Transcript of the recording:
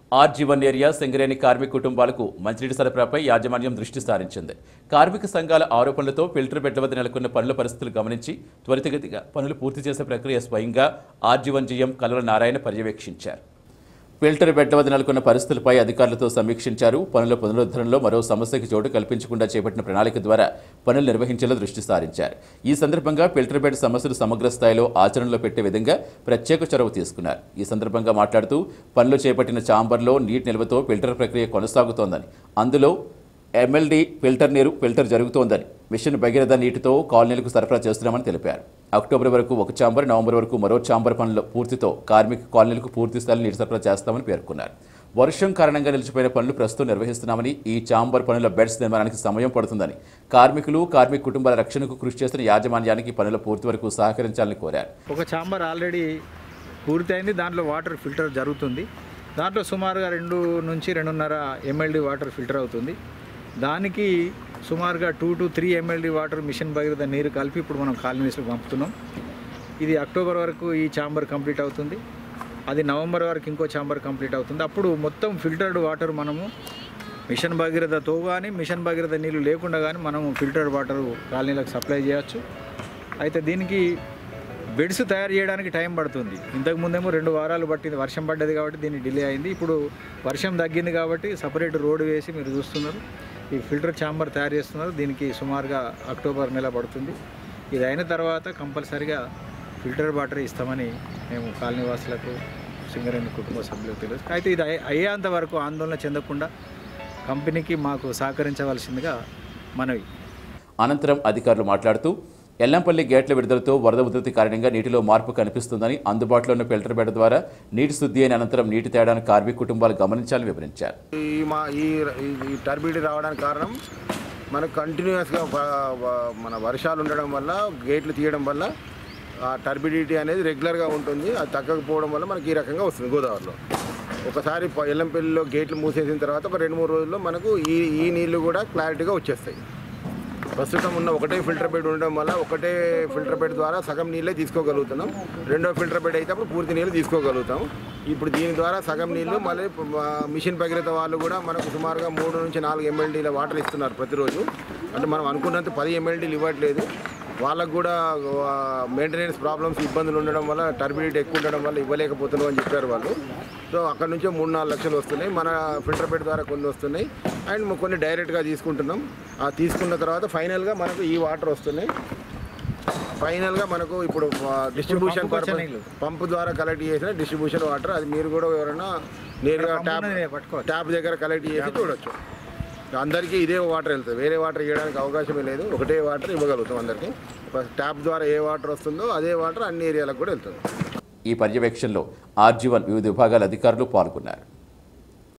RG one area Singareni కార్మిక కుటుంబాలకు మంచినీటి సరఫరాపై యాజమాన్యం దృష్టి సారించింది కార్మిక సంఘాల ఆరోపణలతో ఫిల్టర్ బెడ్ల వద్ద నెలకొన్న పనుల పరిస్థితులు గమనించి త్వరితగతిగా పనులు పూర్తి చేసే ప్రక్రియ స్వయంగా ఆర్జీవన్ జీఎం కల్వల నారాయణ పర్యవేక్షించారు ఫిల్టర్ బెడ్ల వద్ద నెలకొన్న పరిస్థితులపై అధికారులతో సమీక్షించారు పనుల పునరుద్ధరణలో మరో సమస్యకి చోటు కల్పించకుండా చేపట్టిన ప్రణాళిక ద్వారా పనులు నిర్వహించేలా దృష్టి సారించారు ఈ సందర్భంగా ఫిల్టర్ బెడ్ సమస్యలు సమగ్ర స్థాయిలో ఆచరణలో పెట్టే విధంగా ప్రత్యేక చొరవ తీసుకున్నారు ఈ సందర్భంగా మాట్లాడుతూ పనులు చేపట్టిన చాంబర్లో నీటి నిల్వతో ఫిల్టర్ ప్రక్రియ కొనసాగుతోందని అందులో ఎమ్మెల్డీ ఫిల్టర్ నీరు ఫిల్టర్ జరుగుతోందని మిషన్ భగీరథ నీటితో కాలనీలకు సరఫరా చేస్తున్నామని తెలిపారు అక్టోబర్ వరకు ఒక ఛాంబర్ నవంబర్ వరకు మరో ఛాంబర్ పనుల పూర్తితో కార్మిక కాలనీలకు పూర్తి స్థాయిలో నీటి సరఫరా చేస్తామని పేర్కొన్నారు వర్షం కారణంగా నిలిచిపోయిన పనులు ప్రస్తుతం నిర్వహిస్తున్నామని ఈ ఛాంబర్ పనుల బెడ్స్ నిర్మాణానికి సమయం పడుతుందని కార్మికులు కార్మిక కుటుంబాల రక్షణకు కృషి చేస్తున్న యాజమాన్యానికి పనుల పూర్తి వరకు సహకరించాలని కోరారు ఒక ఛాంబర్ ఆల్రెడీ పూర్తయింది దాంట్లో వాటర్ ఫిల్టర్ జరుగుతుంది దాంట్లో సుమారుగా రెండు నుంచి రెండున్నర ఎంఎల్డి వాటర్ ఫిల్టర్ అవుతుంది దానికి సుమారుగా two to three MLD water mission Bhagiratha నీరు కలిపి ఇప్పుడు మనం కాలనీస్లో పంపుతున్నాం ఇది అక్టోబర్ వరకు ఈ ఛాంబర్ కంప్లీట్ అవుతుంది అది నవంబర్ వరకు ఇంకో ఛాంబర్ కంప్లీట్ అవుతుంది అప్పుడు మొత్తం ఫిల్టర్డ్ వాటర్ మనము మిషన్ భగీరథతో కానీ మిషన్ భగీరథ నీళ్ళు లేకుండా కానీ మనము ఫిల్టర్డ్ వాటర్ కాలనీలకు సప్లై చేయొచ్చు అయితే దీనికి బెడ్స్ తయారు చేయడానికి టైం పడుతుంది ఇంతకు ముందేమో రెండు వారాలు పట్టింది వర్షం పడ్డది కాబట్టి దీన్ని డిలే అయింది ఇప్పుడు వర్షం తగ్గింది కాబట్టి సపరేట్ రోడ్డు వేసి మీరు చూస్తున్నారు ఈ ఫిల్టర్ ఛాంబర్ తయారు చేస్తున్నారు దీనికి సుమారుగా అక్టోబర్ నెల పడుతుంది ఇది అయిన తర్వాత కంపల్సరిగా ఫిల్టర్ వాటర్ ఇస్తామని మేము కాలనీవాసులకు సింగరేణి కుటుంబ సభ్యులకు తెలుసు అయితే ఇది అయ్యే- అయ్యేంత వరకు ఆందోళన చెందకుండా కంపెనీకి మాకు సహకరించవలసిందిగా మనవి అనంతరం అధికారులు మాట్లాడుతూ ఎల్లంపల్లి గేట్ల విడుదలతో వరద ఉధృతి కారణంగా నీటిలో మార్పు కనిపిస్తుందని అందుబాటులో ఉన్న ఫిల్టర్ బెడ్ ద్వారా నీటి శుద్ధి అయిన అనంతరం నీటి తేడాను కార్మిక కుటుంబాలు గమనించాలని వివరించారు ఈ మా ఈ ఈ టర్బిడిటీ రావడానికి కారణం మనకు కంటిన్యూస్గా మన వర్షాలు ఉండడం వల్ల గేట్లు తీయడం వల్ల ఆ టర్బిడిటీ అనేది రెగ్యులర్గా ఉంటుంది అది తగ్గకపోవడం వల్ల మనకి ఈ రకంగా వస్తుంది గోదావరిలో ఒకసారి ప- ఎల్లంపల్లిలో గేట్లు మూసేసిన తర్వాత ఒక రెండు మూడు రోజుల్లో మనకు ఈ ఈ నీళ్లు కూడా క్లారిటీగా వచ్చేస్తాయి ప్రస్తుతం ఉన్న ఒకటే ఫిల్టర్ బెడ్ ఉండడం వల్ల ఒకటే ఫిల్టర్ బెడ్ ద్వారా సగం నీళ్ళే తీసుకోగలుగుతున్నాం రెండో ఫిల్టర్ బెడ్ అయితే అప్పుడు పూర్తి నీళ్ళు తీసుకోగలుగుతాం ఇప్పుడు దీని ద్వారా సగం నీళ్లు మళ్ళీ ఆ, మిషన్ భగీరథ వాళ్ళు కూడా మనకు సుమారుగా మూడు నుంచి నాలుగు ఎంఎల్డీల వాటర్ ఇస్తున్నారు ప్రతిరోజు అంటే మనం అనుకున్నంత పది ఎంఎల్డీలు ఇవ్వట్లేదు వాళ్ళకు కూడా మెయింటెనెన్స్ ప్రాబ్లమ్స్ ఇబ్బందులు ఉండడం వల్ల టర్బిడిటీ ఎక్కువ ఉండడం వల్ల ఇవ్వలేకపోతున్నాం అని చెప్పారు వాళ్ళు సో అక్కడ నుంచే మూడు నాలుగు లక్షలు వస్తున్నాయి మన ఫిల్టర్ బెడ్ ద్వారా కొన్ని వస్తున్నాయి అండ్ కొన్ని డైరెక్ట్గా తీసుకుంటున్నాం ఆ తీసుకున్న తర్వాత ఫైనల్గా మనకు ఈ వాటర్ వస్తున్నాయి ఫైనల్గా మనకు ఇప్పుడు డిస్ట్రిబ్యూషన్ పంపుకు వచ్చే నీళ్ళు. పంపు ద్వారా కలెక్ట్ చేసిన డిస్ట్రిబ్యూషన్ వాటర్ అది మీరు కూడా ఎవరైనా నేరుగా పంపు ట్యాప్ ఉన్నది పట్టుకోవచ్చు. ట్యాప్ దగ్గర కలెక్ట్ చేసి చూడొచ్చు అందరికీ ఇదే వాటర్ వెళ్తుంది వేరే వాటర్ ఇవ్వడానికి అవకాశమే లేదు ఒకటే వాటర్ ఇవ్వగలుగుతాం అందరికీ ట్యాప్ ద్వారా ఏ వాటర్ వస్తుందో అదే వాటర్ అన్ని ఏరియాలకు కూడా వెళ్తుంది ఈ పర్యవేక్షణలో ఆర్జీవన్ వివిధ విభాగాల అధికారులు పాల్గొన్నారు